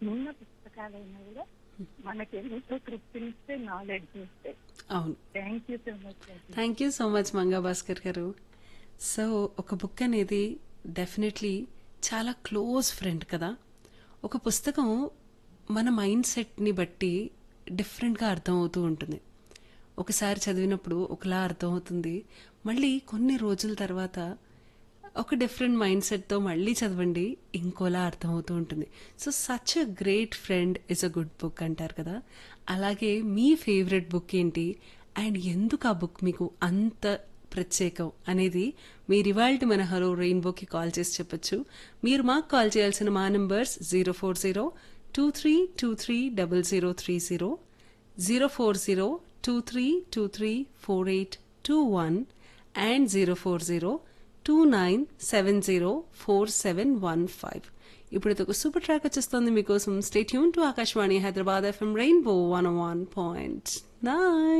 చిన్న పుస్తకాలైనా కూడా మనకి ఎంతో తృప్తినిస్తే నాలెడ్జ్ ఇస్తాయి అవును thank you so much thank you so much Manga Bhaskar garu so ఒక బుక్ అనేది డెఫినెట్లీ చాలా క్లోజ్ ఫ్రెండ్ కదా ఒక పుస్తకం మన మైండ్ సెట్ని బట్టి డిఫరెంట్గా అర్థమవుతూ ఉంటుంది ఒకసారి చదివినప్పుడు ఒకలా అర్థమవుతుంది మళ్ళీ కొన్ని రోజుల తర్వాత ఒక డిఫరెంట్ మైండ్ సెట్తో మళ్ళీ చదవండి ఇంకోలా అర్థమవుతూ ఉంటుంది so such a great friend is a good book అంటారు కదా అలాగే మీ ఫేవరెట్ బుక్ ఏంటి అండ్ ఎందుకు ఆ బుక్ మీకు అంత ప్రత్యేకం అనేది మీరు ఇవాళ మన హలో రెయిన్బోకి కాల్ చేసి చెప్పొచ్చు మీరు మాకు కాల్ చేయాల్సిన మా numbers zero four zero two three two three double zero three zero zero four zero two three two three four eight two one and zero four zero two nine seven zero four seven one five ఇప్పుడు ఇది ఒక super track వచ్చేస్తుంది మీకోసం stay tune to Akashvani Hyderabad FM rainbow one one point nine